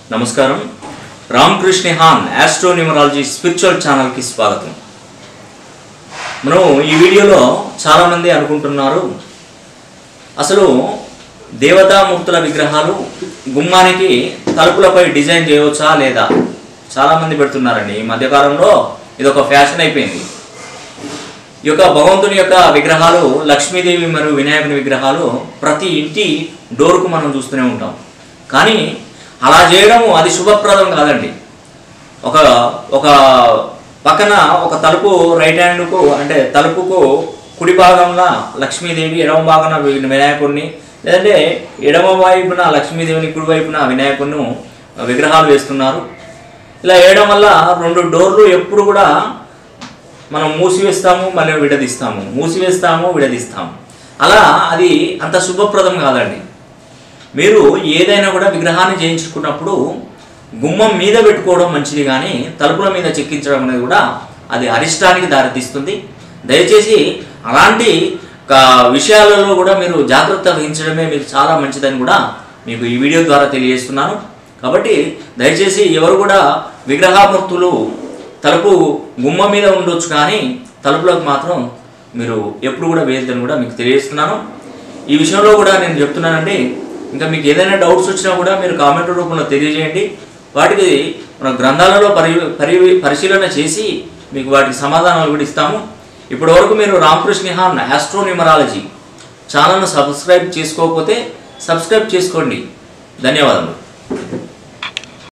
నమస్కారం రామకృష్ణ హాన్ astro numerology spiritual ఛానల్కి స్వాగతం మనం ఈ వీడియోలో చాలామంది అనుకుంటున్నారు అసలు దేవతామూర్తుల విగ్రహాలు గుమ్మానికి తలుపులపై డిజైన్ చేయవచ్చా లేదా చాలామంది పెడుతున్నారండి ఈ మధ్యకాలంలో ఇది ఒక ఫ్యాషన్ అయిపోయింది ఈ యొక్క భగవంతుని యొక్క విగ్రహాలు లక్ష్మీదేవి మరియు వినాయకుని విగ్రహాలు ప్రతి ఇంటి డోర్కు మనం చూస్తూనే ఉంటాం కానీ అలా చేయడం అది శుభప్రదం కాదండి ఒక ఒక పక్కన ఒక తలుపు రైట్ హ్యాండ్కు అంటే తలుపుకు కుడి భాగంలో లక్ష్మీదేవి ఎడమ భాగంలో వి- వినాయకుడిని లేదంటే ఎడమ వైపున లక్ష్మీదేవిని కుడి వైపున వినాయకుడిని విగ్రహాలు వేస్తున్నారు ఇలా వేయడం వల్ల రెండు డోర్లు ఎప్పుడు కూడా మనం మూసివేస్తాము మళ్ళీ విడదీస్తాము మూసివేస్తాము విడదీస్తాము అలా అది అంత శుభప్రదం కాదండి మీరు ఏదైనా కూడా విగ్రహాన్ని చేయించుకున్నప్పుడు గుమ్మం మీద పెట్టుకోవడం మంచిది కానీ తలుపుల మీద చెక్కించడం అనేది కూడా అది అరిష్టానికి దారితీస్తుంది దయచేసి అలాంటి క- విషయాలలో కూడా మీరు జాగ్రత్త వహించడమే మీకు చాలా మంచిదని కూడా మీకు ఈ వీడియో ద్వారా తెలియజేస్తున్నాను కాబట్టి దయచేసి ఎవరు కూడా విగ్రహామూర్తులు తలుపు గుమ్మ మీద ఉండొచ్చు కానీ తలుపులకు మాత్రం మీరు ఎప్పుడు కూడా వేయద్దని కూడా మీకు తెలియజేస్తున్నాను ఈ విషయంలో కూడా నేను చెప్తున్నానండి ఇంకా మీకు ఏదైనా డౌట్స్ వచ్చినా కూడా మీరు కామెంట్ రూపంలో తెలియజేయండి వాటికి మన గ్రంథాలలో పరి పరి పరిశీలన చేసి మీకు వాటికి సమాధానాలు కూడా ఇస్తాము ఇప్పటి వరకు మీరు రామకృష్ణ హాన్ ఆస్ట్రో న్యూమరాలజీ ఛానల్ను సబ్స్క్రైబ్ చేసుకోకపోతే సబ్స్క్రైబ్ చేసుకోండి ధన్యవాదములు